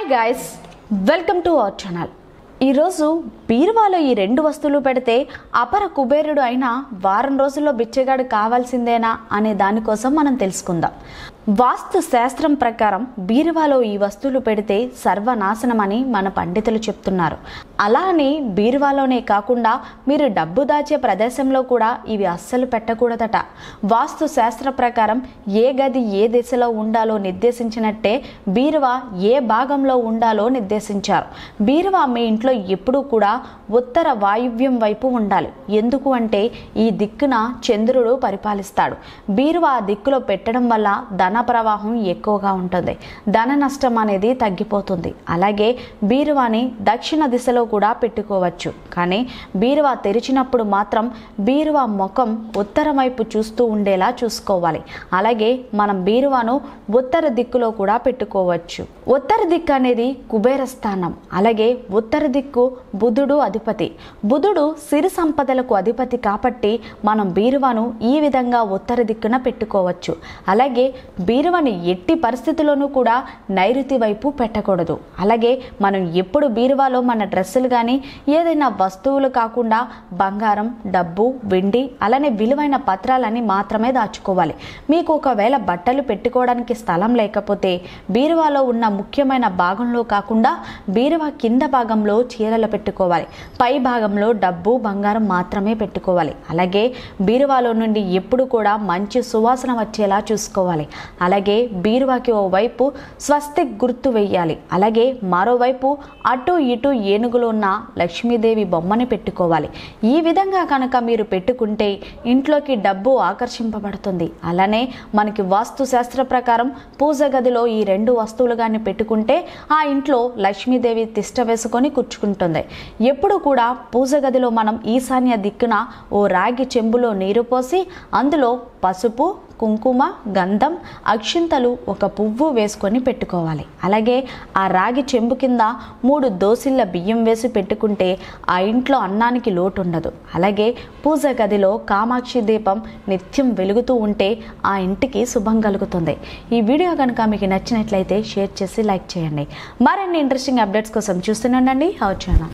guys welcome to our channel ఈరోజు బీరువాలో ఈ రెండు వస్తువులు పెడితే అపర కుబేరుడు అయినా వారం రోజుల్లో బిచ్చగాడు కావాల్సిందేనా అనే దానికోసం మనం తెలుసుకుందాం వాస్తు శాస్త్రం ప్రకారం బీరువాలో ఈ వస్తువులు పెడితే సర్వనాశనమని మన పండితులు చెప్తున్నారు అలా అని బీరువాలోనే కాకుండా మీరు డబ్బు దాచే ప్రదేశంలో కూడా ఇవి అస్సలు పెట్టకూడదట వాస్తు శాస్త్ర ప్రకారం ఏ గది ఏ దిశలో ఉండాలో నిర్దేశించినట్టే బీరువా ఏ భాగంలో ఉండాలో నిర్దేశించారు బీరువా మీ ఇంట్లో ఎప్పుడూ కూడా ఉత్తర వాయువ్యం వైపు ఉండాలి ఎందుకు అంటే ఈ దిక్కున చంద్రుడు పరిపాలిస్తాడు బీరువా ఆ దిక్కులో పెట్టడం వల్ల ధన ప్రవాహం ఎక్కువగా ఉంటుంది ధన నష్టం అనేది తగ్గిపోతుంది అలాగే బీరువాని దక్షిణ దిశలో కూడా పెట్టుకోవచ్చు కానీ బీరువా తెరిచినప్పుడు మాత్రం బీరువా ముఖం ఉత్తరం వైపు చూస్తూ ఉండేలా చూసుకోవాలి అలాగే మనం బీరువాను ఉత్తర దిక్కులో కూడా పెట్టుకోవచ్చు ఉత్తర దిక్కు అనేది కుబేర స్థానం అలాగే ఉత్తర దిక్కు బుధుడు అధిపతి బుధుడు సిరి సంపదలకు అధిపతి కాబట్టి మనం బీరువాను ఈ విధంగా ఉత్తర దిక్కున పెట్టుకోవచ్చు అలాగే బీరువాని ఎట్టి పరిస్థితుల్లోనూ కూడా నైరుతి వైపు పెట్టకూడదు అలాగే మనం ఎప్పుడు బీరువాలో మన డ్రెస్సులు కానీ ఏదైనా వస్తువులు కాకుండా బంగారం డబ్బు వెండి అలానే విలువైన పత్రాలని మాత్రమే దాచుకోవాలి మీకు ఒకవేళ బట్టలు పెట్టుకోవడానికి స్థలం లేకపోతే బీరువాలో ఉన్న ముఖ్యమైన భాగంలో కాకుండా బీరువా కింద భాగంలో చీరలు పెట్టుకోవాలి పై భాగంలో డబ్బు బంగారం మాత్రమే పెట్టుకోవాలి అలాగే బీరువాలో నుండి ఎప్పుడు కూడా మంచి సువాసన వచ్చేలా చూసుకోవాలి అలాగే బీరువాకి ఓ వైపు స్వస్తిక్ గుర్తు వేయాలి అలాగే మరోవైపు అటు ఇటు ఏనుగులు ఉన్న లక్ష్మీదేవి బొమ్మని పెట్టుకోవాలి ఈ విధంగా కనుక మీరు పెట్టుకుంటే ఇంట్లోకి డబ్బు ఆకర్షింపబడుతుంది అలానే మనకి వాస్తు శాస్త్ర ప్రకారం పూజ గదిలో ఈ రెండు వస్తువులు కానీ పెట్టుకుంటే ఆ ఇంట్లో లక్ష్మీదేవి తిష్ట వేసుకొని కూర్చుకుంటుంది ఎప్పుడు కూడా పూజ గదిలో మనం ఈశాన్య దిక్కున ఓ రాగి చెంబులో నీరు పోసి అందులో పసుపు కుంకుమ గంధం అక్షింతలు ఒక పువ్వు వేసుకొని పెట్టుకోవాలి అలాగే ఆ రాగి చెంబు కింద మూడు దోసిళ్ళ బియ్యం వేసి పెట్టుకుంటే ఆ ఇంట్లో అన్నానికి లోటు ఉండదు అలాగే పూజ గదిలో కామాక్షి దీపం నిత్యం వెలుగుతూ ఉంటే ఆ ఇంటికి శుభం కలుగుతుంది ఈ వీడియో కనుక మీకు నచ్చినట్లయితే షేర్ చేసి లైక్ చేయండి మరిన్ని ఇంట్రెస్టింగ్ అప్డేట్స్ కోసం చూస్తూనే ఉండండి హౌ ఛానల్